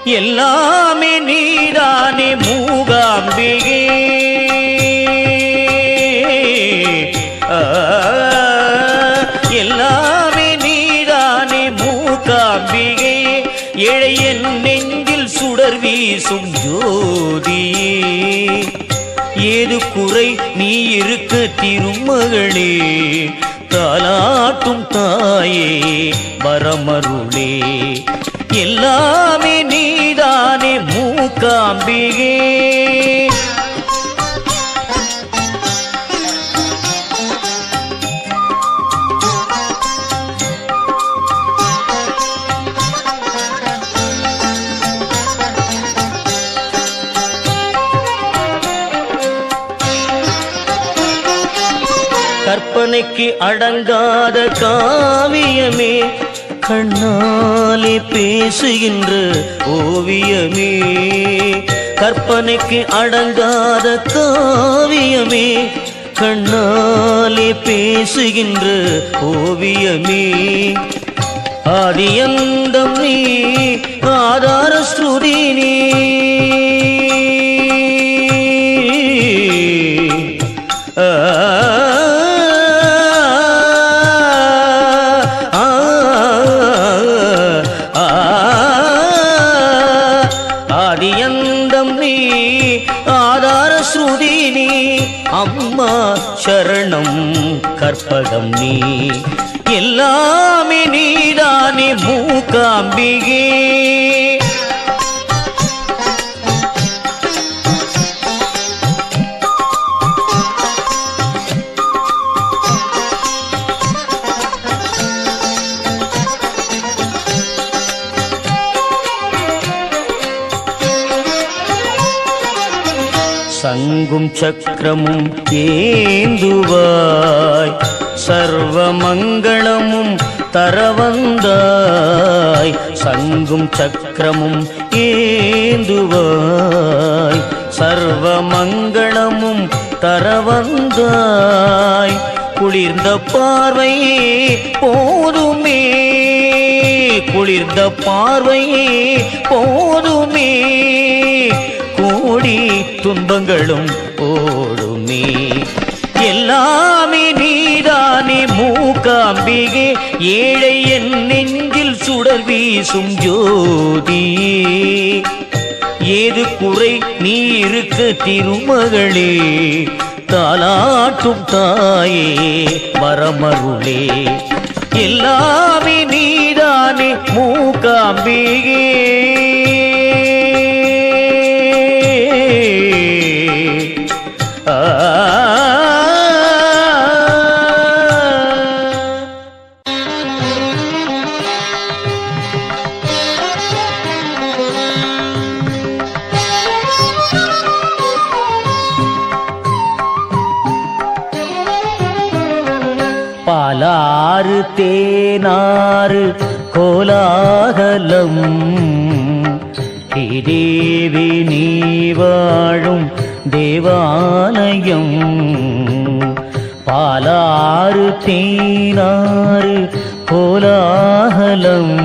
எல்லாமே நீதானே மூகாம்பிகே ஆ, எல்லாமே நீதானே மூகாம்பிகே இழையன் நெஞ்சில் சுடர் வீசும் ஜோதியே ஏது குறை நீ இருக்க திருமகளே தாலாட்டும் தாயே வரமருளே எல்லாமே நீதானே மூக்காம்பிகே கற்பனைக்கு அடங்காத காவியமே கண்ணாலே பேசுகின்ற ஓவியமே கற்பனைக்கு அடங்காத காவியமே கண்ணாலே பேசுகின்ற ஓவியமே ஆதியந்தம் நீ ஆதார ஸ்ருதி நீ ஆ, ஆ, ஆ, ஆதியந்தம் நீ ஆதார ஸ்ருதி நீ அம்மா சரணம் கற்பகம் நீ எல்லாமே நீதானே மூக்காம்பிகே சங்கும் சக்கரமும் ஏந்துவாய் சர்வ மங்களமும் தரவந்தாய் சங்கும் சக்கரமும் ஏந்துவாய் சர்வ மங்களமும் தரவந்தாய் குளிர்ந்த பார்வையே போதுமே குளிர்ந்த பார்வையே போதுமே கோடி துன்பங்களும் ஓடுமே எல்லாமே நீதானே மூக்காம்பிகே ஏழை என் நெஞ்சில் சுடர் வீசும் ஜோதியே ஏது குறை நீ இருக்க திருமகளே தாலாட்டும் தாயே வரமருளே எல்லாமே நீதானே மூக்காம்பிகே ஆ பாலாறு தேனாறு கோலாகலம் தேவி நீ வாழும் தேவாலயம் பாலாறு தேனாறு கோலாகலம்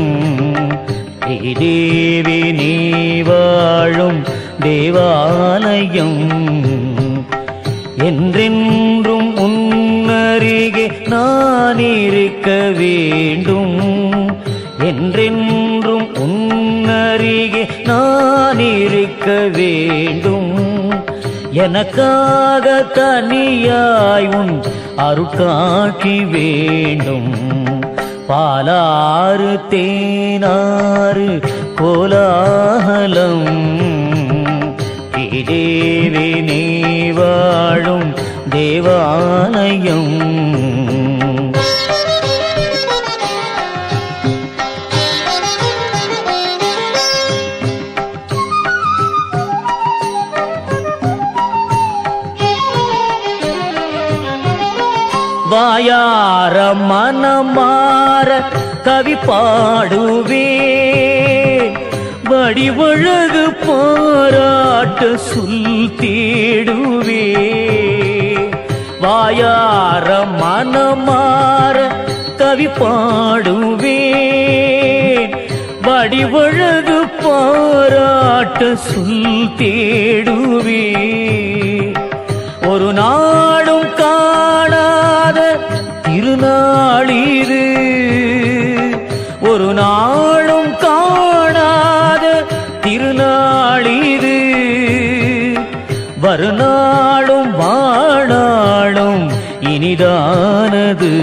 தேவி நீ வாழும் தேவாலயம் என்றென்றும் உன்னருகே நான் இருக்க வேண்டும் என்றென்றும் உன்னருகே நான் இருக்க வேண்டும் எனக்காக தனியாய் உன் அருட்காட்சி வேண்டும் பாலாறு தேனாறு கோலாகலம் தேவி நீ வாழும் தேவாலயம் வாயார மனமாற கவி பாடுவே வடிவழகு பாராட்ட சொல் தேடுவே வாயார மனமாற கவி பாடுவே வடிவழகு பா பாராட்ட சொல் தேடுவே ஒரு நாடும் காணாத திருநாளிது ஒரு நாளும் காணாத திருநாளிது வருநாளும் வாழாளும் இனிதானது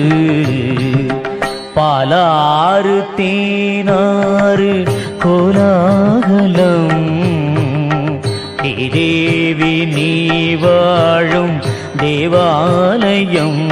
பாலாறு தேனாறு கோலாகலம் தேவி நீ வாழும் தேவாலயம்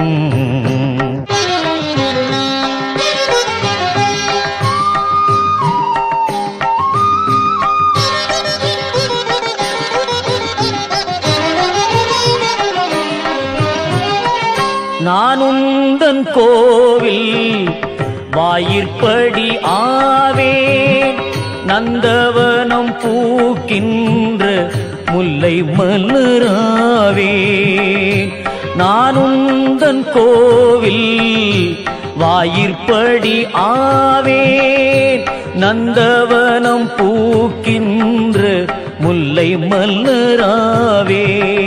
நான் உந்தன் கோவில் வாயிற்படி ஆவேன் நந்தவனம் பூக்கின்ற முல்லை மலராவே நான் உந்தன் கோவில் வாயிற்படி ஆவேன் நந்தவனம் பூக்கின்ற முல்லை மலராவே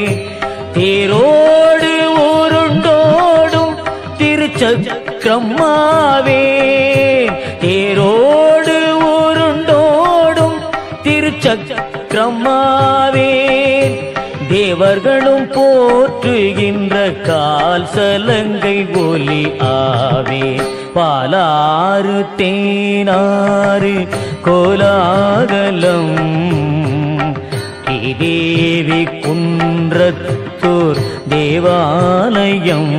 தேரோடு உருண்டோடும் திருச்சக்கரம்மாவே தேரோடு உருண்டோடும் திருச்சக்கரம்மாவே தேவர்களும் போற்றுகின்ற கால் சலங்கை ஒலி ஆவே பாலாறு தேனாறு கோலாகலம் தேவி குன்றத்தூர் தேவாலயம்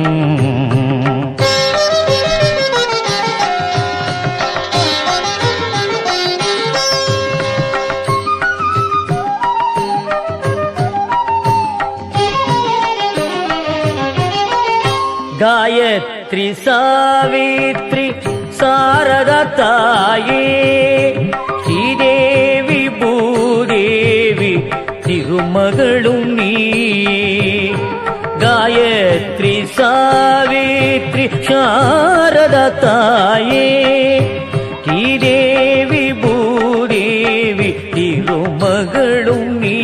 காயத்ரி சாவித்ரி சாரதா தாயே ஸ்ரீதேவி பூதேவி திருமகளும் நீ காயத்ரி சாவித்ரி சாரதா தாயே ஸ்ரீதேவி பூதேவி திருமகளும் நீ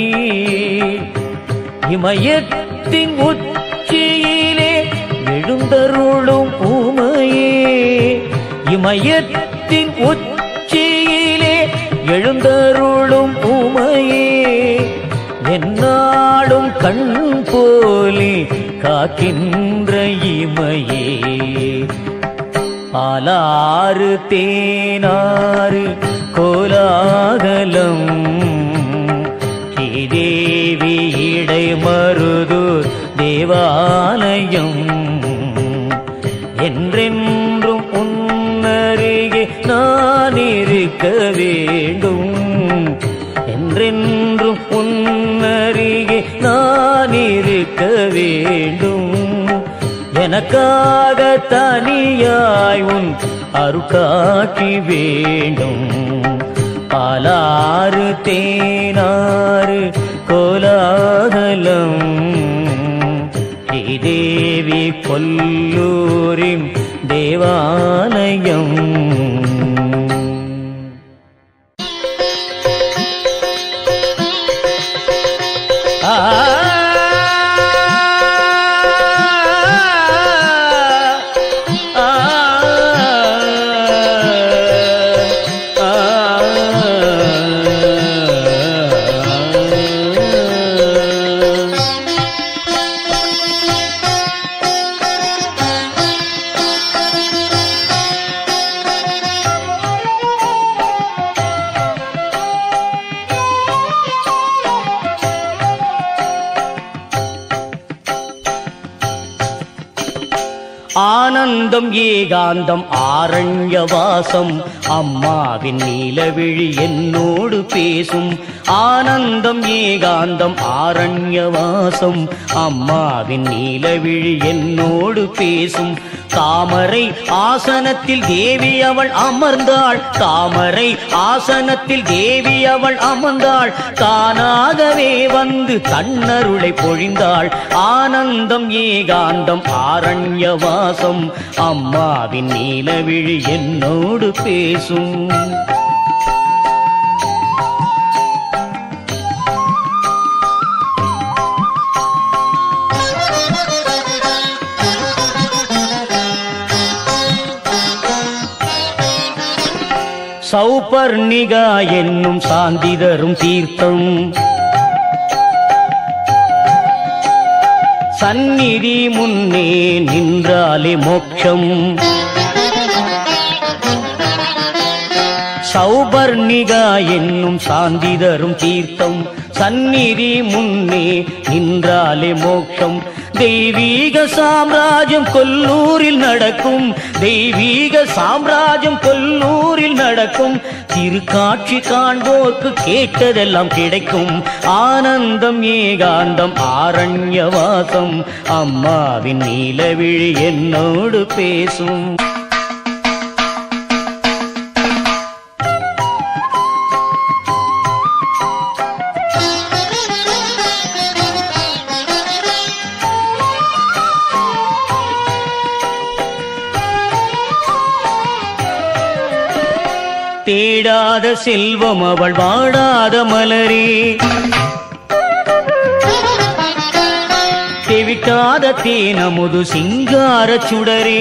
இமயத்தின் உச்சியிலே எழுந்தருளும் உமையே இமயத்தின் உச்சியிலே எழுந்தருளும் உமையே என்னாலும் கண் போலே காக்கின்ற இமையே பாலாறு தேனாறு கோலாகலம் ஸ்ரீதேவி இடை மருதூர் தேவாலயம் என்றென்றும் உன்னருகே நான் இருக்க வேண்டும் என்றென்றும் உன்னருகே நான் இருக்க வேண்டும் எனக்காக தனியாய் உன் அருக்காட்சி வேண்டும் பாலாறு தேனாறு கோலாகலம் ஸ்ரீதேவி கொல்லூரின் தேவாலயம் ஆ ஆனந்தம் ஏகாந்தம் ஆரண்யவாசம் அம்மாவின் நீலவிழி என்னோடு பேசும் ஆனந்தம் ஏகாந்தம் ஆரண்யவாசம் அம்மாவின் நீலவிழி என்னோடு பேசும் தாமரை ஆசனத்தில் தேவி அவள் அமர்ந்தாள் தாமரை ஆசனத்தில் தேவி அவள் அமர்ந்தாள் தானாகவே வந்து தன்னருளை பொழிந்தாள் ஆனந்தம் ஏகாந்தம் ஆரண்யவாசம் அம்மாவின் நீலவிழி என்னோடு பேசும் சௌபர்ணிகா என்னும் சாந்தி தரும் தீர்த்தம் சந்நிதி முன்னே நின்றாலே மோட்சம் சௌபர்ணிகா என்னும் சாந்தி தரும் தீர்த்தம் சந்நிதி முன்னே நின்றாலே மோட்சம் தெய்வீக சாம்ராஜ்யம் கொல்லூரில் நடக்கும் தெய்வீக சாம்ராஜ்யம் கொல்லூரில் நடக்கும் திருக்காட்சி காண்போர்க்கு கேட்டதெல்லாம் கிடைக்கும் ஆனந்தம் ஏகாந்தம் ஆரண்யவாசம் அம்மாவின் நீலவிழி என்னோடு பேசும் தேடாத செல்வம் அவள் வாடாத மலரே தெவிட்டாத தேனமுது சிங்கார சுடரே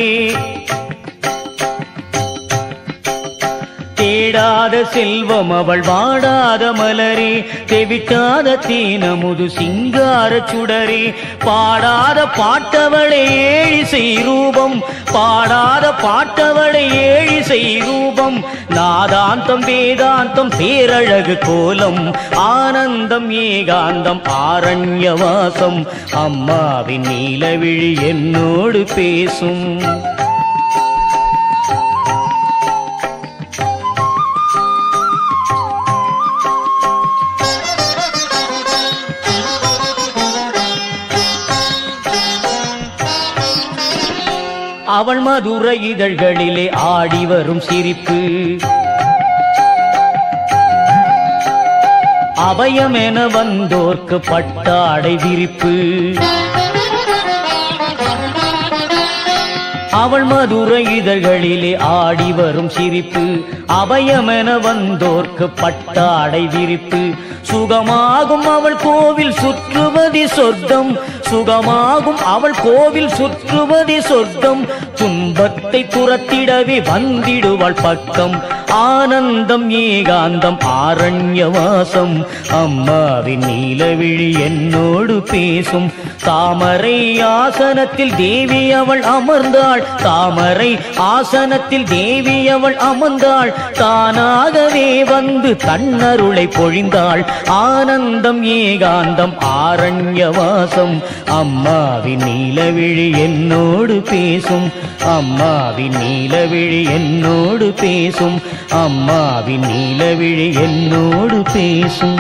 தேடாத செல்வம் அவள் வாடாத மலரே தெவிட்டாத தேனமுது சிங்கார சுடரே பாடாத பாட்டவளை ஏழிசை ரூபம் பாடாத பாட்டவளை ஏழிசை ரூபம் நாதாந்தம் வேதாந்தம் பேரழகு கோலம் ஆனந்தம் ஏகாந்தம் ஆரண்யவாசம் அம்மாவின் நீலவிழி என்னோடு பேசும் அவள் மதுர இதழ்களிலே ஆடி வரும் சிரிப்பு அபயமென வந்தோர்க்கு பட்டாடை விரிப்பு அவள் மதுர இதழ்களிலே ஆடி வரும் சிரிப்பு அபயமென வந்தோர்க்கு பட்டாடை விரிப்பு சுகமாகும் அவள் கோவில் சுற்றுவதி சொர்க்கம் சுகமாகும் அவள் கோவில் சுற்றுவதி சொர்க்கம் துன்பத்தை துரத்திடவே வந்திடுவாள் பக்கம் ஆனந்தம் ஏகாந்தம் ஆரண்யவாசம் அம்மாவின் நீலவிழி என்னோடு பேசும் தாமரை ஆசனத்தில் தேவி அவள் அமர்ந்தாள் தாமரை ஆசனத்தில் தேவி அவள் அமர்ந்தாள் தானாகவே வந்து தன்னருளை பொழிந்தாள் ஆனந்தம் ஏகாந்தம் ஆரண்யவாசம் அம்மாவின் நீலவிழி என்னோடு பேசும் அம்மாவின் நீலவிழி என்னோடு பேசும் அம்மாவின் நீலவிழி என்னோடு பேசும்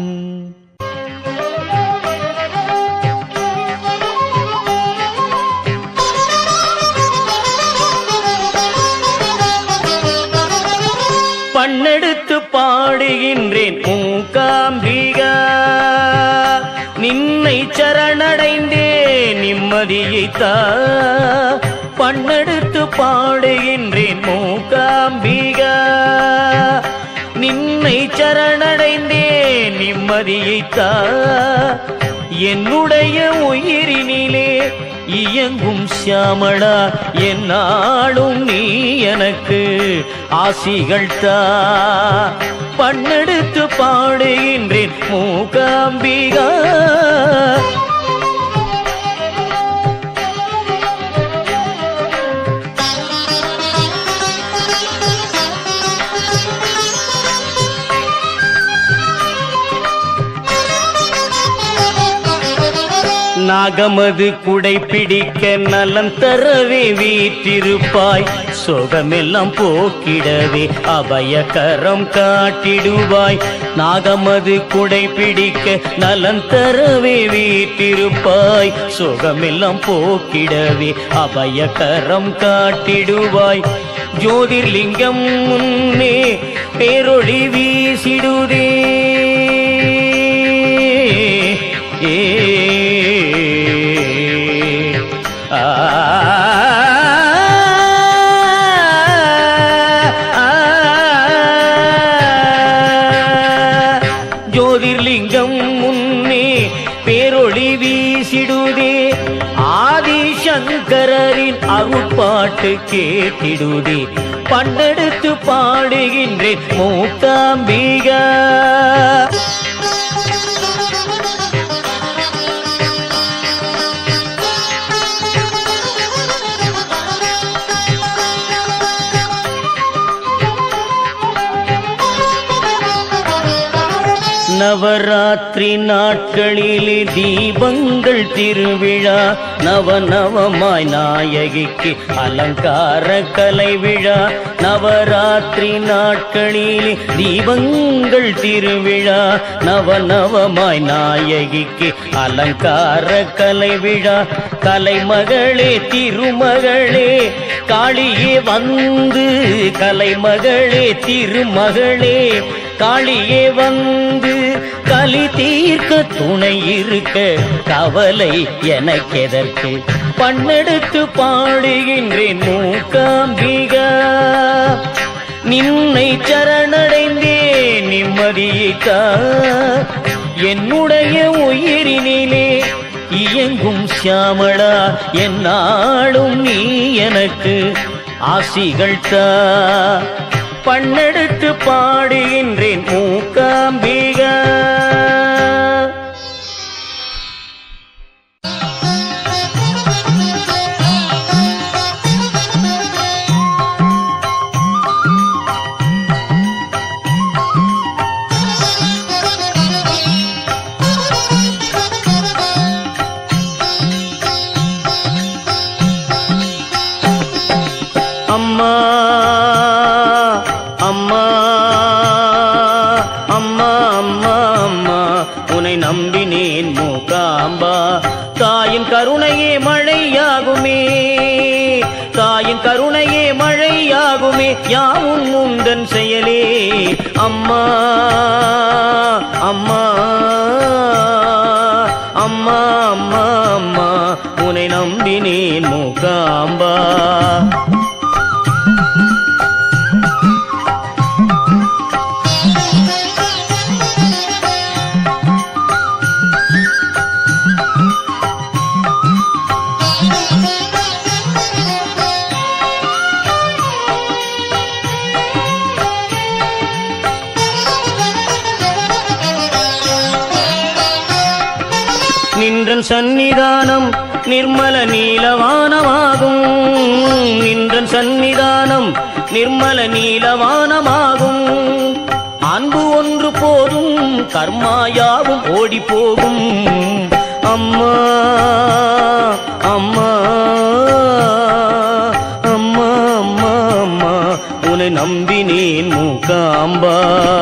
பண்ணெடுத்து பாடுகின்றேன் மூகாம்பிகா நின்னை சரணடைந்தேன் நிம்மதியை தா பண்ணெடுத்து பாடுகின்றேன் மூகாம்பிகா நின்னை சரணடைந்தேன் நிம்மதியை தா என்னுடைய உயிரினிலே இயங்கும் சியாமளா என்னாலும் நீ எனக்கு ஆசிகள் தா பண்ணெடுத்து பாடுகின்றேன் மூகாம்பிகா நாகமது குடை பிடிக்க நலம் தரவே வீற்றிருப்பாய் சோகமெல்லாம் போக்கிடவே அபயகரம் காட்டிடுவாய் நாகமது குடை பிடிக்க நலம் தரவே வீற்றிருப்பாய் சோகமெல்லாம் போக்கிடவே அபயகரம் காட்டிடுவாய் ஜோதிர்லிங்கம் முன்னே பேரொளி வீசிடுதே ஏ ஆ ஜோதிர்லிங்கம் முன்னே பேரொளி வீசிடுதே ஆதிசங்கரின் அருட்பால் பாட்டு கேட்டிடுதே பண்ணெடுத்து பாடுகின்றேன் மூக்காம்பிகா நவராத்திரி நாட்களிலே தீபங்கள் திருவிழா நவநவமாய் நாயகிக்கு அலங்கார கலை விழா நவராத்திரி நாட்களிலே தீபங்கள் திருவிழா நவநவமாய் நாயகிக்கு அலங்கார கலை விழா கலைமகளே திருமகளே காளியே வந்து கலைமகளே திருமகளே காளியே வந்து கலி தீர்க்க துணை இருக்க கவலை எனக்கெதற்கு பண்ணெடுத்து பாடுகின்றேன் மூக்காம்பிகா நின்னை சரணடைந்தேன் நிம்மதியைத்தா என்னுடைய உயிரினிலே இயங்கும் சியாமளா என்னாலும் நீ எனக்கு ஆசிகள் தா பண்ணெடுத்து பாடுகின்றேன் மூக்காம்பிகா அம்மா அம்மா அம்மா அம்மா அம்மா உன்னை நம்பினேன் மூக்காம்பா தாயின் கருணையே மழையாகுமே தாயின் கருணையே மழையாகுமே யாவும் உந்தன் செயலே அம்மா அம்மா அம்மா அம்மா அம்மா உன்னை நம்பினேன் மூக்காம்பா நின்றன் சந்நிதானம் நிர்மல நீலவானமாகும் நின்றன் சந்நிதானம் நிர்மல நீலவானமாகும் அன்பு ஒன்று போதும் கர்மாயாவும் ஓடி போகும் அம்மா அம்மா அம்மா அம்மா அம்மா உன்னை நம்பினேன் மூக்காம்பா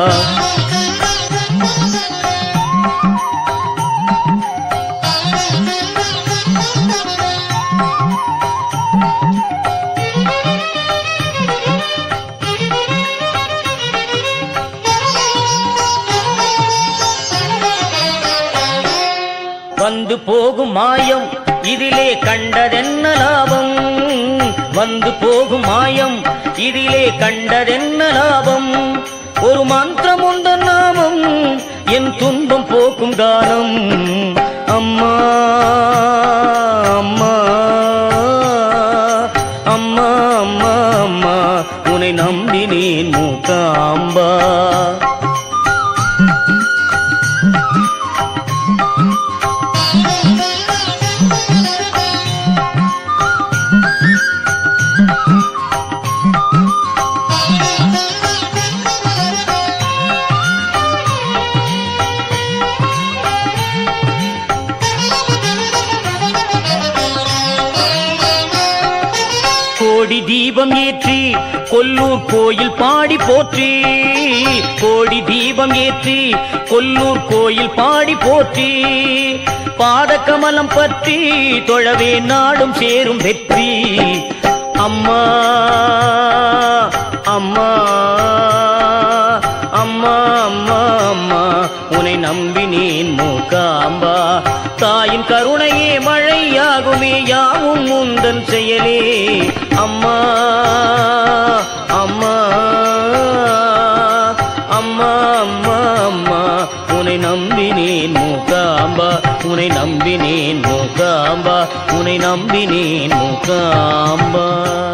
வந்து போகும் மாயம் இதிலே கண்டதென்ன லாபம் வந்து போகும் மாயம் இதிலே கண்டதென்ன லாபம் ஒரு மந்திரம் உண்ட நாமம் என் துன்பம் போக்கும் காலம் அம்மா அம்மா அம்மா அம்மா அம்மா உன்னை நம்பினேன் மூக்காம்பா கோடி தீபம் ஏற்றி கொல்லூர் கோயில் பாடி போற்றி கோடி தீபம் ஏற்றி கொல்லூர் கோயில் பாடி போற்றி பாதகமலம் பற்றி தொழவே நாடும் சேரும் வெற்றி அம்மா அம்மா அம்மா அம்மா அம்மா உன்னை நம்பினேன் மூக்காம்பா தாயின் கருணையே மழையாகுமே யாவும் முந்தன் செயலே அம்மா அம்மா அம்மா அம்மா அம்மா உன்னை உனை நம்பினேன் மூகாம்பா உனை நம்பினேன் மூகாம்பா உனை நம்பினேன் மூகாம்பா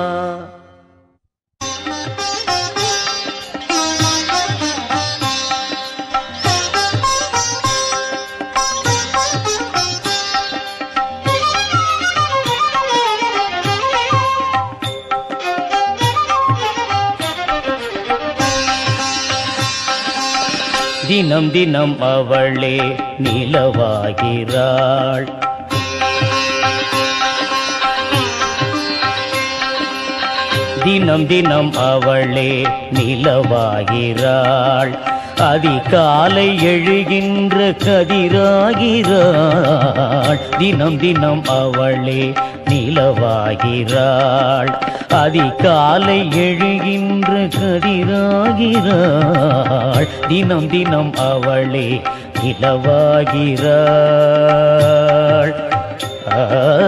தினம் தினம் அவளே நிலவாகிறாள் தினம் தினம் அவளே நிலவாகிறாள் அதிகாலை எழுகின்ற கதிராகிறாள் தினம் தினம் அவளே நிலவாகிறாள் அதிகாலை எழுகின்ற கதிராகிறாள் தினம் தினம் அவளே நிலவாகிறாள் ஆ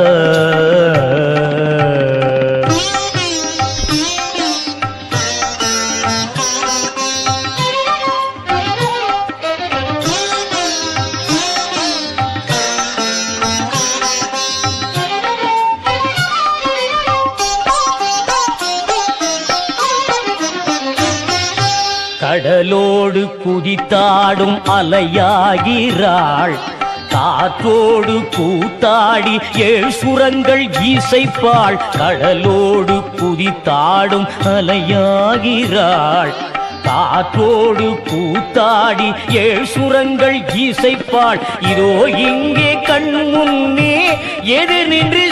கடலோடு குதித்தாடும் அலையாகிறாள் காற்றோடு கூத்தாடி ஏழ் சுரங்கள் இசைப்பாள் கடலோடு குதித்தாடும் அலையாகிறாள் காற்றோடு கூத்தாடி ஏழ் சுரங்கள் இசைப்பாள் இதோ இங்கே கண் முன்னே எதிர் நின்று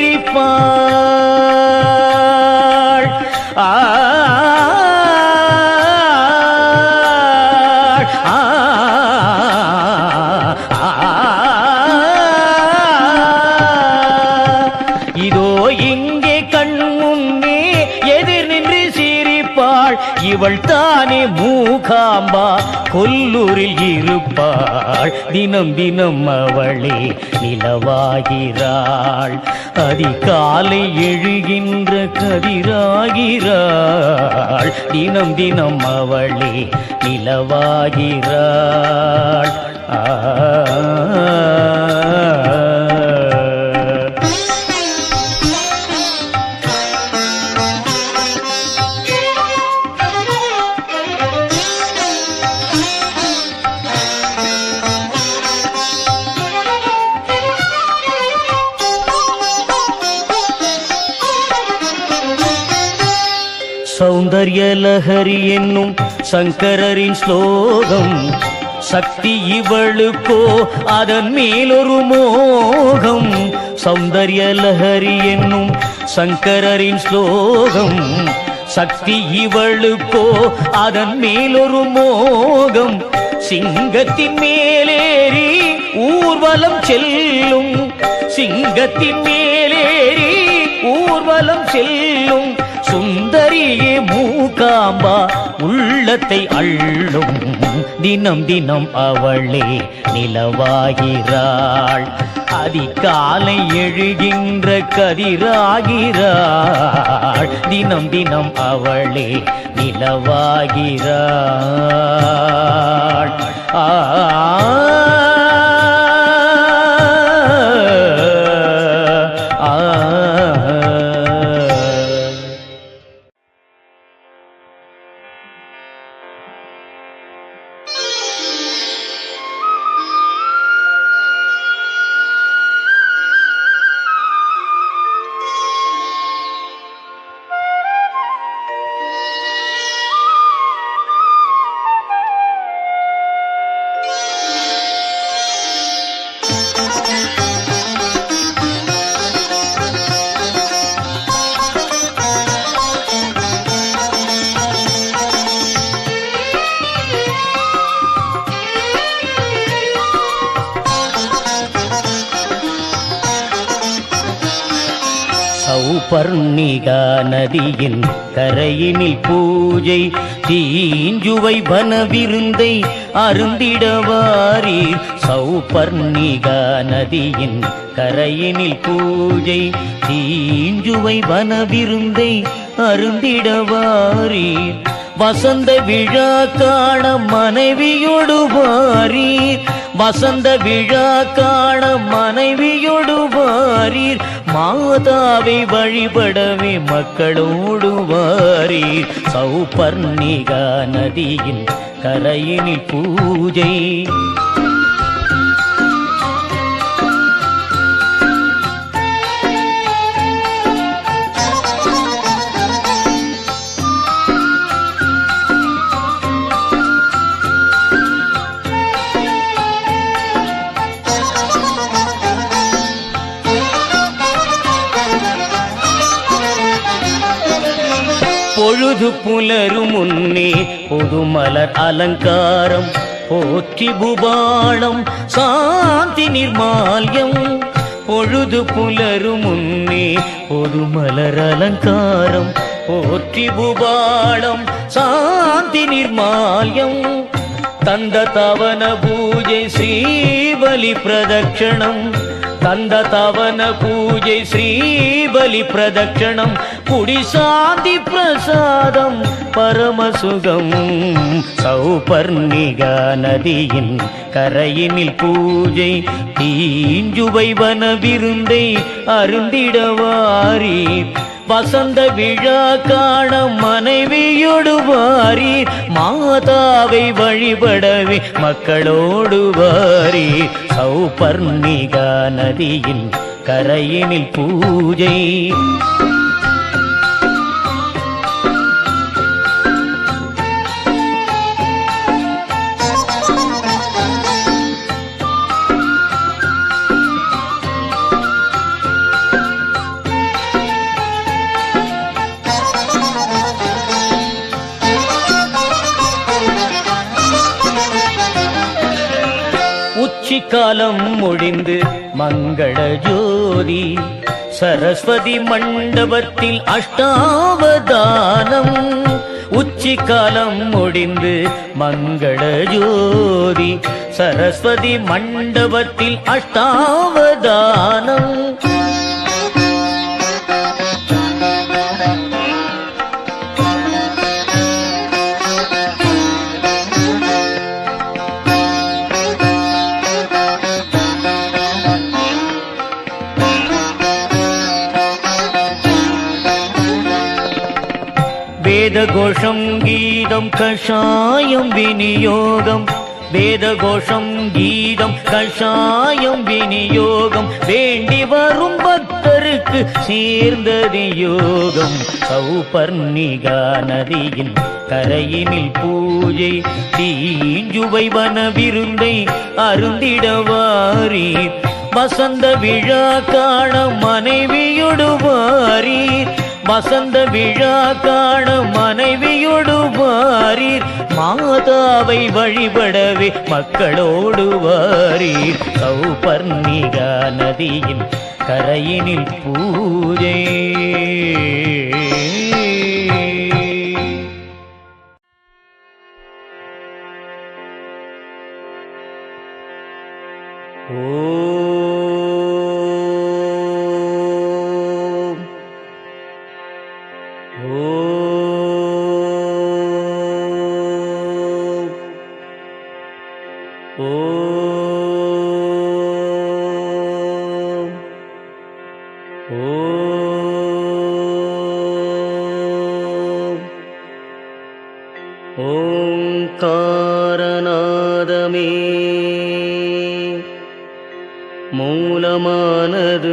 சிரிப்பாள் ஆ இதோ இங்கே கண் முன்னே எதிர் நின்று சிரிப்பாள் இவள் தானே மூகாம்பா கொல்லூரில் இருப்பாள் தினம் தினம் அவளே நிலவாகிறாள் அதிகாலை எழுகின்ற கதிராகிறாள் தினம் தினம் அவளே நிலவாகிறாள் ஆ சௌந்தர்யலஹரி என்னும் சங்கரரின் ஸ்லோகம் சக்தி இவளுக்கோ அதன் மேலொரு மோகம் சௌந்தர்யலஹரி என்னும் சங்கரரின் ஸ்லோகம் சக்தி இவளுக்கோ அதன் மேலொரு மோகம் சிங்கத்தின் மேலேறி ஊர்வலம் செல்லும் சிங்கத்தின் மேலேறி ஊர்வலம் செல்லும் சுந்தரியே மூகாம்பா உள்ளத்தை அள்ளும் தினம் தினம் அவளே நிலவாகிறாள் அதிகாலை எழுகின்ற கதிராகிறாள் தினம் தினம் அவளே நிலவாகிறாள் ஆ ஆ சௌபர்ணிகா நதியின் கரையினில் பூஜை தீஞ்சுவை வனவிருந்தை அருந்திடவாரீர் சௌபர்ணிகா நதியின் கரையினில் பூஜை தீஞ்சுவை வனவிருந்தை அருந்திடவாரீர் வசந்த விழா காண மனைவியொடு வாரீர் வசந்த விழா காண மனைவியொடு வாரீர் மாதாவை வழிபடவே மக்களோடு வாரீர் சௌபர்ணிகா நதியின் கரையினில் பூஜை பொழுது புலரும் முன்னே புதுமலர் அலங்காரம் போற்றி புபாளம் சாந்தி நிர்மால்யம் பொழுது புலரும் முன்னே புதுமலர் அலங்காரம் போற்றி புபாளம் சாந்தி நிர்மால்யம் தந்த தவன பூஜை ஸ்ரீபலி பிரதட்சணம் தந்த தவன பூஜை ஸ்ரீபலி பிரதட்சணம் குடி சாந்தி பிரசாதம் பரமசுகம் சௌபர்ணிகா நதியின் கரையினில் பூஜை தீஞ்சுவை வன விருந்தை அருந்திடவாரீர் வசந்த விழா காண மனைவியோடு வாரீர் மாதாவை வழிபடவே மக்களோடு வாரீர் சௌபர்ணிகா நதியின் கரையினில் பூஜை உச்சிக்காலம் முடிந்து மங்கள ஜோதி சரஸ்வதி மண்டபத்தில் அஷ்டாவதானம் உச்சிக்காலம் முடிந்து மங்கள ஜோதி சரஸ்வதி மண்டபத்தில் அஷ்டாவதானம் வேதகோஷம் கீதம் கஷாயம் விநியோகம் வேதகோஷம் கீதம் கஷாயம் விநியோகம் வேண்டி வரும் பக்தருக்கு சேர்ந்தது யோகம் சௌபர்ணிகா நதியின் கரையினில் பூஜை தீஞ்சுவை வன விருந்தை அருந்திடவாரீர் வசந்த விழா காண மனைவியொடு வாரீர் வசந்த விழா காண மனைவியொடு வாரீர் மாதாவை வழிபடவே மக்களோடு வாரீர் சௌபர்ணிகா நதியின் கரையினில் பூஜை ஓம் ஓம் ஓம் ஓம் ஓங்காரநாதமே மூலமானது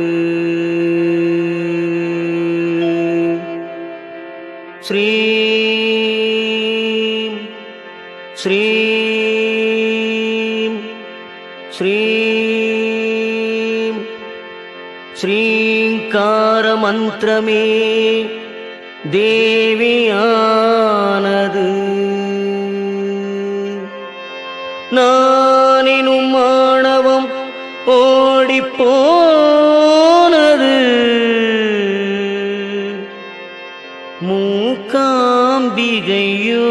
ஸ்ரீம் ஸ்ரீம் ஸ்ரீம் ஸ்ரீங்கார மந்திரமே தேவியானது நானினும் மாணவம் ஓடிப்போனது மூக்காம்பிகையோ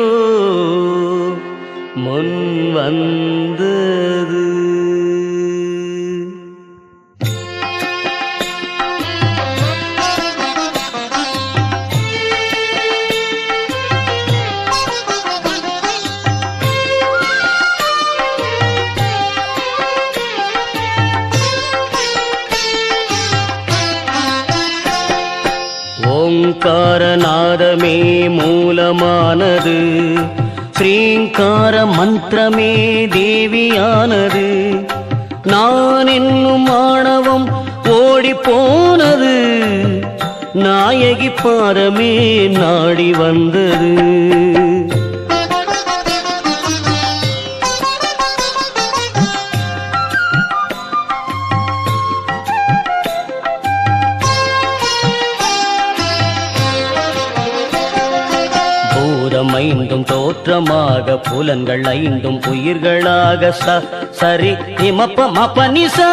முன் வந்தது நாதமே மூலமானது ஸ்ரீங்கார மந்திரமே தேவியானது நான் என்னும் ஆணவம் ஓடி போனது நாயகி பாதமே நாடி வந்தது பூதம் ஐந்தும் தோற்றமாக புலன்கள் ஐந்தும் உயிர்களாக ச சரி இமப்ப மப்ப நிசா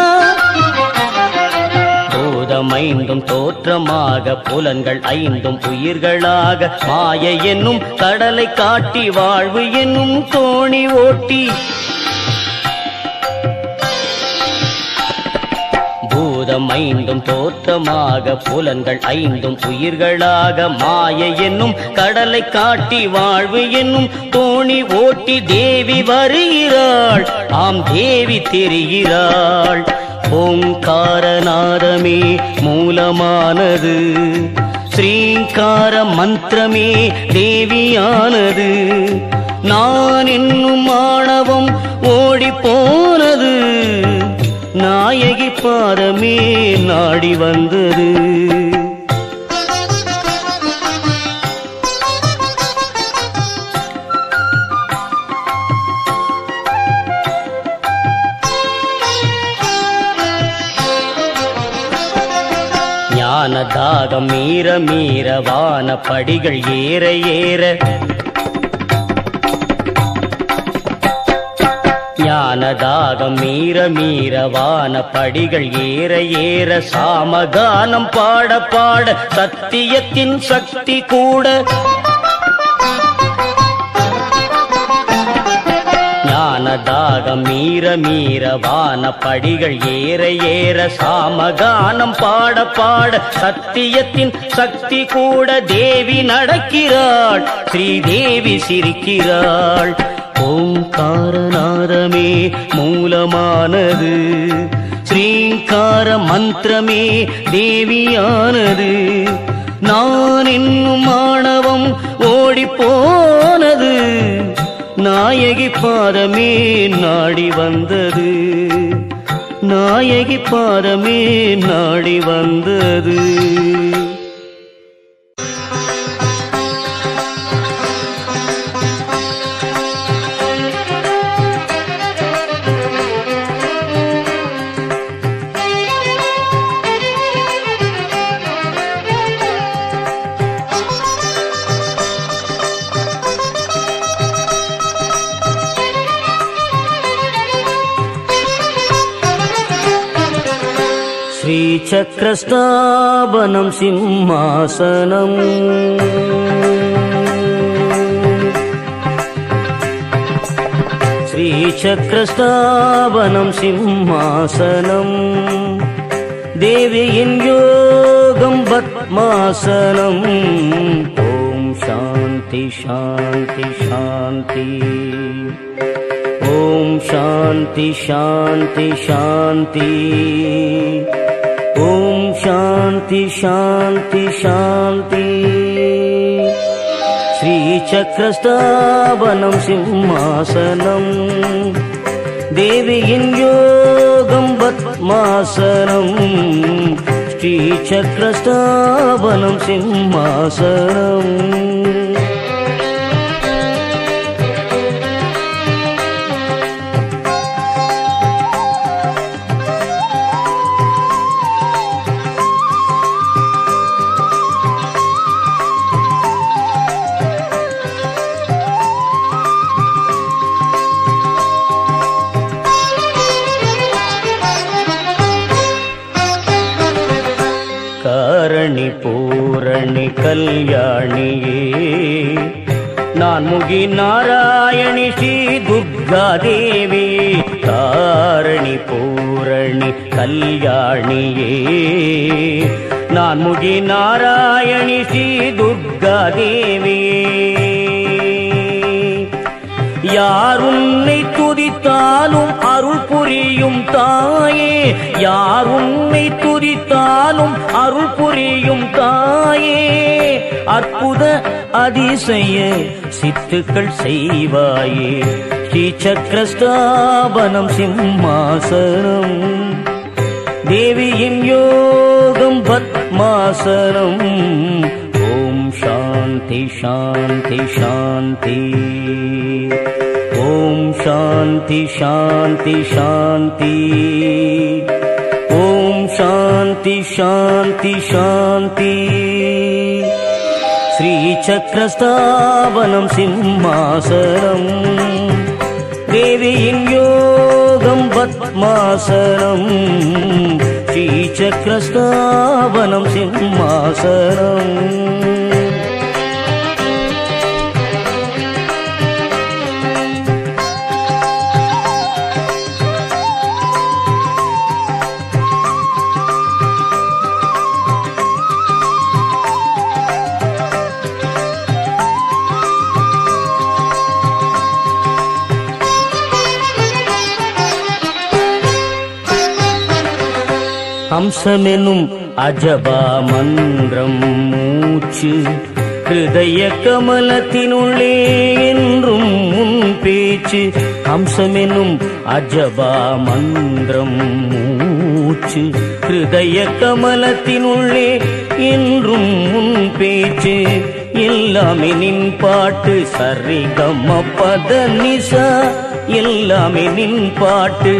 பூதம் ஐந்தும் தோற்றமாக புலன்கள் ஐந்தும் உயிர்களாக மாய என்னும் கடலை காட்டி வாழ்வு என்னும் தோணி ஓட்டி பூதம் ஐந்தும் தோற்றமாக புலன்கள் ஐந்தும் உயிர்களாக மாய என்னும் கடலை காட்டி வாழ்வு என்னும் தோணி ஓட்டி தேவி வருகிறாள் ஆம் தேவி தெரிகிறாள் ஓங்காரநாதமே மூலமானது ஸ்ரீங்கார மந்திரமே தேவியானது நான் என்னும் மாணவம் ஓடி போனது நாயகி பாதமே நாடி வந்தது ஞான தாகம் மீற மீற வான படிகள் ஏற ஏற ஞானதாகம் மீற மீற வான படிகள் ஏற ஏற சாமகானம் பாட பாட சத்தியத்தின் சக்தி கூட ஞானதாகம் மீற மீற வான படிகள் ஏற ஏற சாமகானம் பாட பாட சத்தியத்தின் சக்தி கூட தேவி நடக்கிறாள் ஸ்ரீதேவி சிரிக்கிறாள் ஓங்காரநாதமே மூலமானது ஸ்ரீங்கார மந்திரமே தேவியானது நான் என்னும் மாணவம் ஓடி போனது நாயகி பாதமே நாடி வந்தது நாயகி பாதமே நாடி வந்தது श्रीचक्रस्ताबनं सिंहासनम् श्रीचक्रस्ताबनं सिंहासनम् देवीन् योगं पद्मासनम् ॐ शान्ति शान्ति शान्ति ॐ शान्ति शान्ति शान्ति ॐ शान्ति शान्ति शान्ति श्रीचक्रस्तावनं सिंहासनम् देवीन् योगं पद्मासनम् श्रीचक्रस्तावनं सिंहासनम् காரணி பூரணி கல்யாணியே நான் முகி நாராயணி ஸ்ரீ துர்கா தேவி காரணி பூரணி கல்யாணியே நான் முகி நாராயணி ஸ்ரீ துர்கா தேவி யார் உன்னை துதித்தாலும் அருள் புரியும் தாயே யார் உன்னை துதித்தாலும் அருள் புரியும் தாயே அற்புத அதிசய சித்துக்கள் செய்வாயே ஸ்ரீ சக்கரஸ்தாபனம் சிம்மாசனம் தேவியின் யோகம் பத்மாசனம் ஓம் சாந்தி சாந்தி சாந்தி ஓம் சாந்தி சாந்தி சாந்தி ஓம் சாந்தி சாந்தி சாந்தி ஸ்ரீசக்கரஸ்தாபனம் சிம்மாசனம் தேவியின் யோகம் பத்மாசனம் ஸ்ரீசக்கரஸ்தாபனம் சிம்மாசனம் ஹம்சமெனும் அஜபா மந்திரம் மூச்சு ஹிருதய கமலத்தினுள்ளே என்றும் முன் பேச்சு ஹம்சமெனும் அஜபா மந்திரம் மூச்சு ஹிருதய கமலத்தினுள்ளே என்றும் முன் பேச்சு எல்லாமே நின் பாட்டு சரிகம பத நிசா எல்லாமே நின் பாட்டு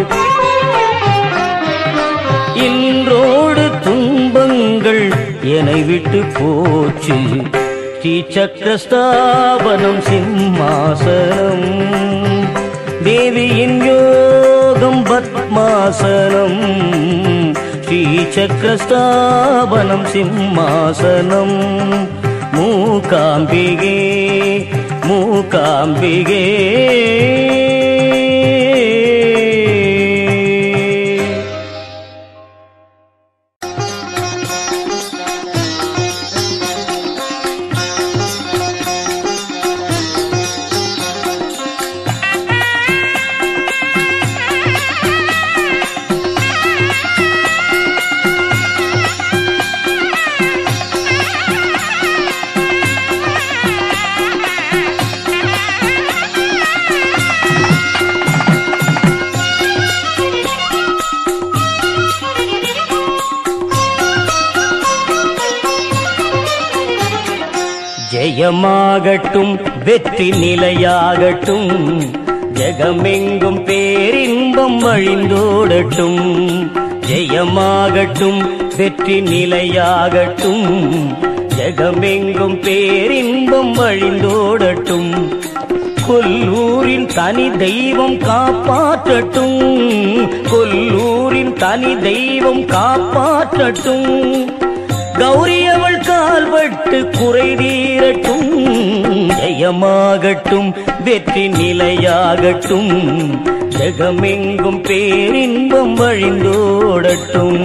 இன்றோடு துன்பங்கள் என்னை விட்டு போச்சு ஸ்ரீ சக்கரஸ்தாபனம் சிம்மாசனம் தேவியின் யோகம் பத்மாசனம் ஸ்ரீ சக்கரஸ்தாபனம் சிம்மாசனம் மூகாம்பிகே மூகாம்பிகே ஜெயமாகட்டும் வெற்றி நிலையாகட்டும் ஜெகமெங்கும் பேரின்பம் வழிந்தோடட்டும் ஜெயமாகட்டும் வெற்றி நிலையாகட்டும் ஜெகமெங்கும் பேரின்பம் வழிந்தோடட்டும் கொல்லூரின் தனி தெய்வம் காப்பாற்றட்டும் கொல்லூரின் தனி தெய்வம் காப்பாற்றட்டும் கௌரி அவள் கால்பட்டு குறை தீரட்டும் ஜெயமாகட்டும் வெற்றி நிலையாகட்டும் ஜெகமெங்கும் பேரின்பம் வழிந்தோடட்டும்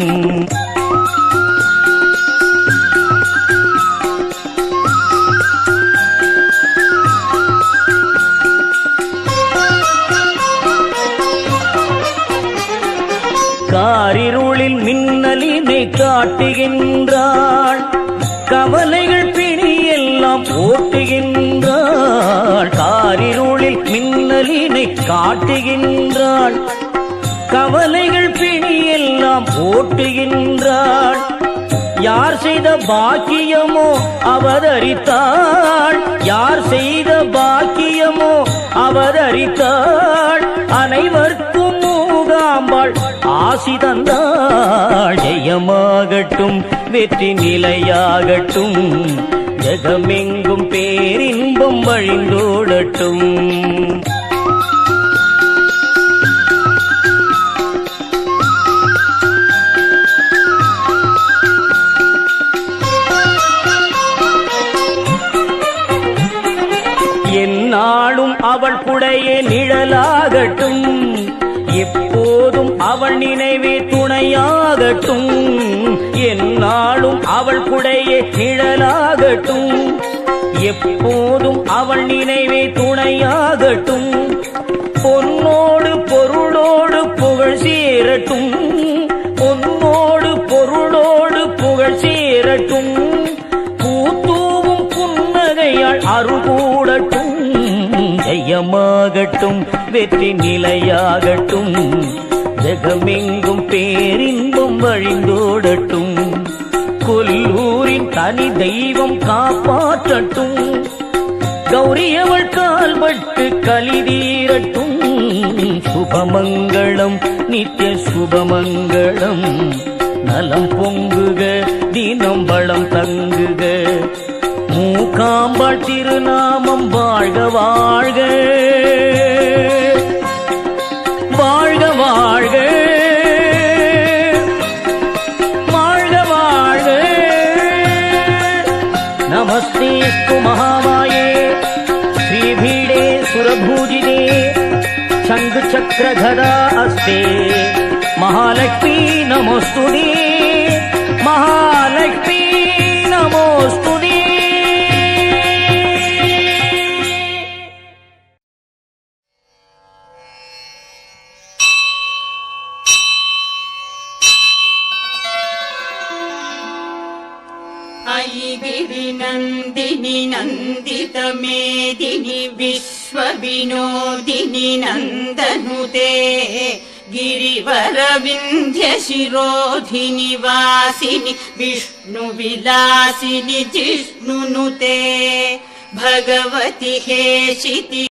காரிருளில் மின்னலினை காட்டுகின்றாள் கவலைகள் பிணியெல்லாம் ஓட்டுகின்றாள் காரிருளில் மின்னலினை காட்டுகின்றாள் கவலைகள் பிணியெல்லாம் ஓட்டுகின்றாள் யார் செய்த பாக்கியமோ அவதரித்தாள் யார் செய்த பாக்கியமோ அவதரித்தாள் அனைவர்க்கும் மூகாம்பாள் ஆசி தந்தாள் ஜெயமாகட்டும் வெற்றி நிலையாகட்டும் ஜெகமெங்கும் பேரின்பம் வழிந்தோடட்டும் என்னாலும் அவள் புடைய நிழலாகட்டும் எப்போதும் அவள் நினைவே துணையாகட்டும் என்னாலும் அவள் புடைய நிழலாகட்டும் எப்போதும் அவள் நினைவே துணையாகட்டும் சேரட்டும் பொன்னோடு பொருளோடு புகழ் சேரட்டும் பூத்தூவும் புன்னகையாள் அருள் கூடட்டும் ஜெயமாகட்டும் வெற்றி நிலையாகட்டும் ஜெகமெங்கும் பேரின்பம் வழிந்தோடட்டும் கொல்லூரின் தனி தெய்வம் காப்பாற்றட்டும் கௌரியவள் கால்பட்டு கலிதீரட்டும் சுபமங்களம் நித்திய சுபமங்களம் நலம் பொங்குக தினம் வளம் தங்குக மூக்காம்பாள் திருநாமம் வாழ்க வாழ்க வாழ்க வாழ்க வாழ்க வாழ்க நமஸ்தேஸ்து மகாமாயே श्रीभीडे सुरभूजिते शङ्खचक्रगदा अस्ते महालक्ष्मी नमोऽस्तु ते महालक्ष्मी नमोऽस्तु ते ऐगिरिनन्दिनि नन्दितमेदिनि विश्वविनोदिनि नन्दनुते गिरिवरविन्ध्यशिरोधिनि वासिनि विष्णुविलासिनि जिष्णुनुते भगवति हेशिति